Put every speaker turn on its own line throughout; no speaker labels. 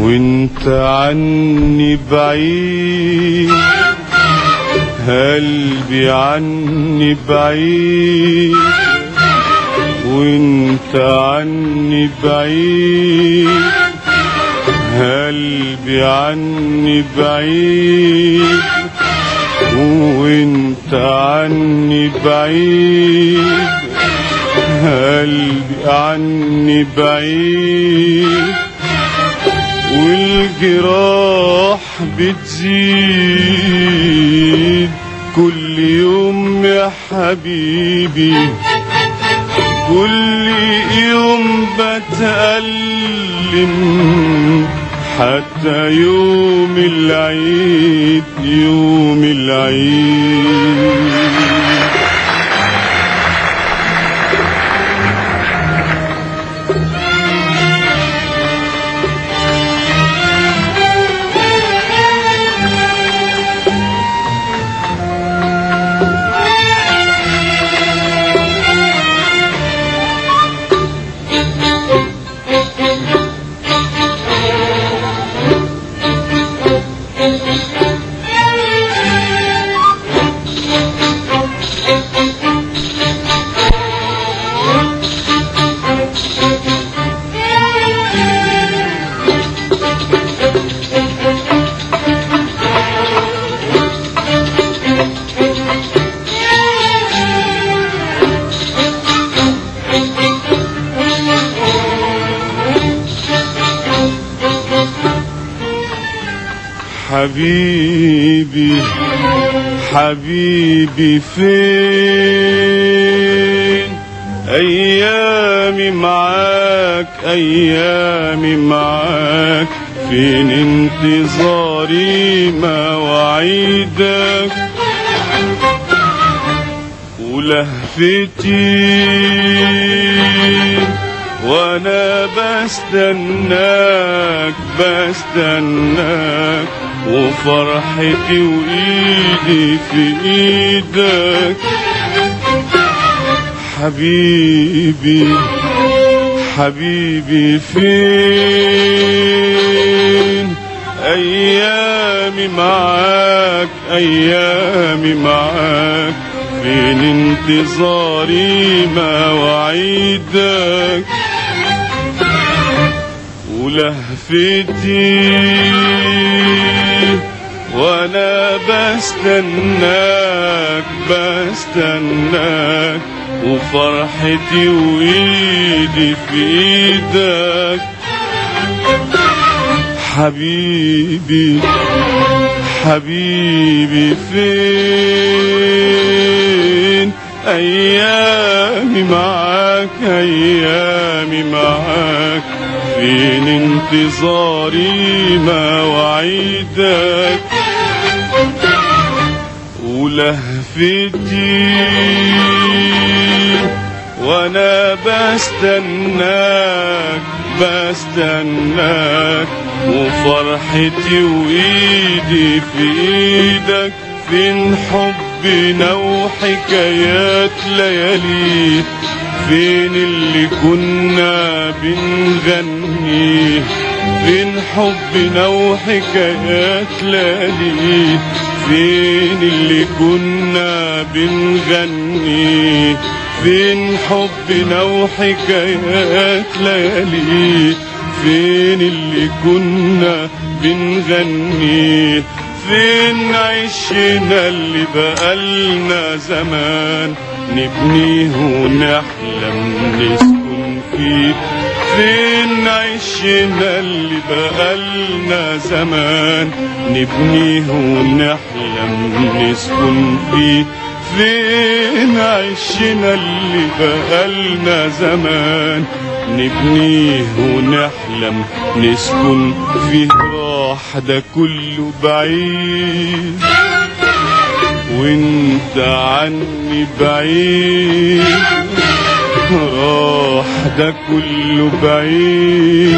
وانت عني بعيد قلبي عني بعيد وانت عني بعيد قلبي عني بعيد وانت عني بعيد قلبي عني بعيد والجراح بتزيد كل يوم يا حبيبي كل يوم بتألم حتى يوم العيد يوم العيد حبيبي حبيبي فين ايامي معاك ايامي معاك فين انتظاري مواعيدك ولهفتي وانا بستناك بستناك وفرحتي وايدي في ايدك حبيبي حبيبي فين ايامي معاك ايامي معاك فين انتظاري مواعيدك ولهفتي وانا بستناك بستناك وفرحتي وايدي في ايدك حبيبي حبيبي فين ايامي معاك ايامي معاك فين انتظاري مواعيدك ولهفتي وانا بستناك بستناك وفرحتي وايدي في ايدك فين حبنا وحكايات ليالي فين اللي كنا بنغني فين حبنا وحكايات ليالي فين اللي كنا بنغني فين حبنا وحكايات ليالي فين اللي كنا بنغني فين عشنا اللي بقالنا زمان نبنيه ونحلم نسكن فيه فين عشنا اللي بقالنا زمان نبنيه ونحلم نسكن فيه فين عشنا اللي بقالنا زمان نبنيه ونحلم نسكن فيه راح ده كله بعيد وانت عني بعيد راح ده كله بعيد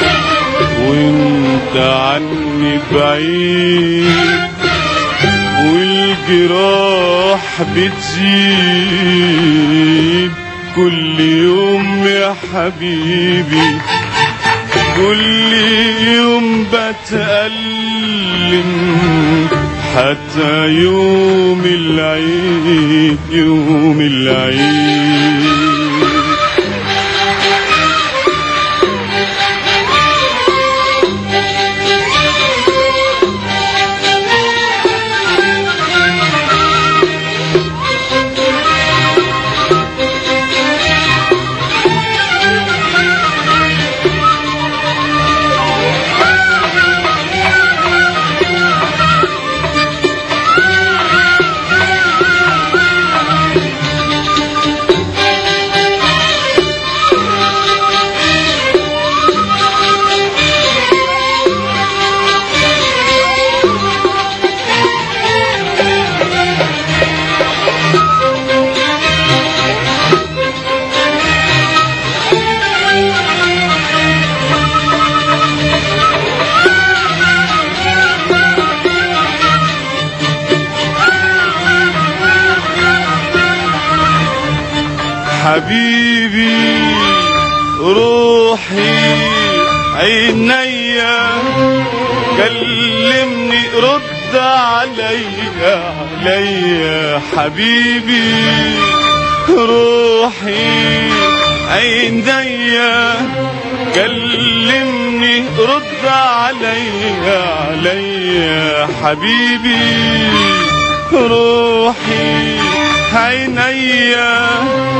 وانت عني بعيد والجراح بتزيد كل يوم يا حبيبي كل يوم بتألم حتى يوم العيد يوم العيد حبيبي روحي عينيا كلمني رد عليا عليا حبيبي روحي عينيا كلمني رد عليا عليا حبيبي روحي عينيا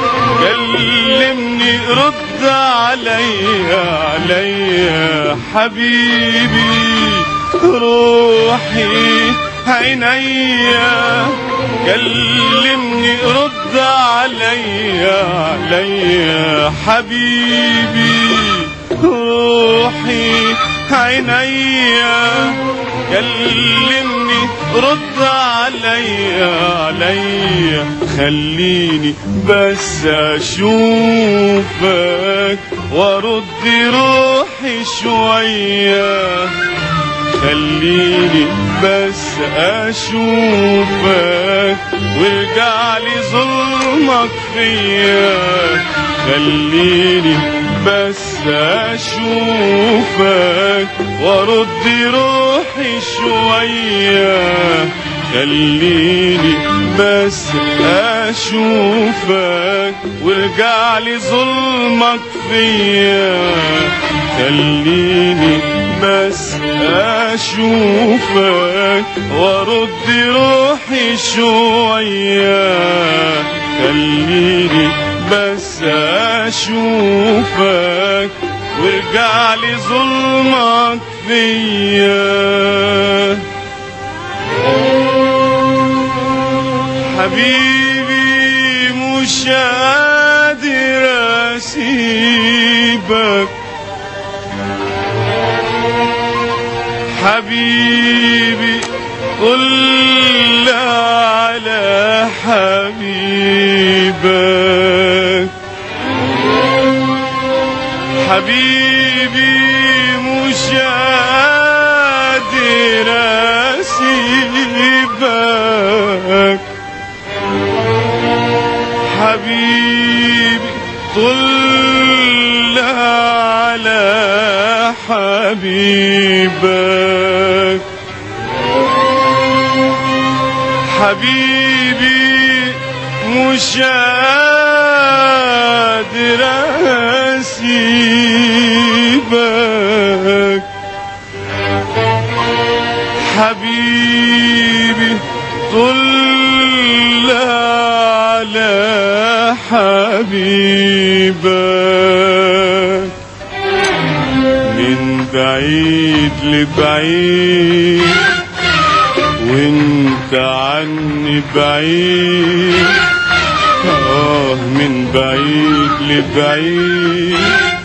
كلمني رد عليا عليا حبيبي روحي عينيا كلمني رد عليا عليا حبيبي روحي عينيا كلمني رد عليا عليا خليني بس اشوفك وارد روحي شويه خليني بس اشوفك وارجع لي ظلمك فيا خليني بس اشوفك وارد روحي شويه خليني بس اشوفك وارجع لي ظلمك فيا خليني بس اشوفك وارد روحي شويه خليني بس اشوفك وارجع لي ظلمك فيا حبيبي مش قادر اسيبك حبيبي قل على حبيبك حبيبي مش قادر اسيبك حبيبي طل على حبيبك حبيبي مش قادر اسيبك حبيبي طل على حبيبك من بعيد لبعيد وانت عني بعيد اه من بعيد لبعيد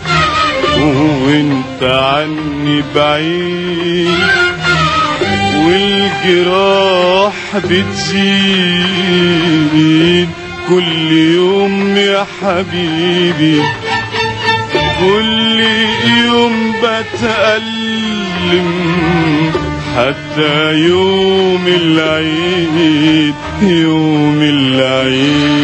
وانت عني بعيد والجراح بتزيد كل يوم يا حبيبي كل يوم بتألم حتى يوم العيد يوم العيد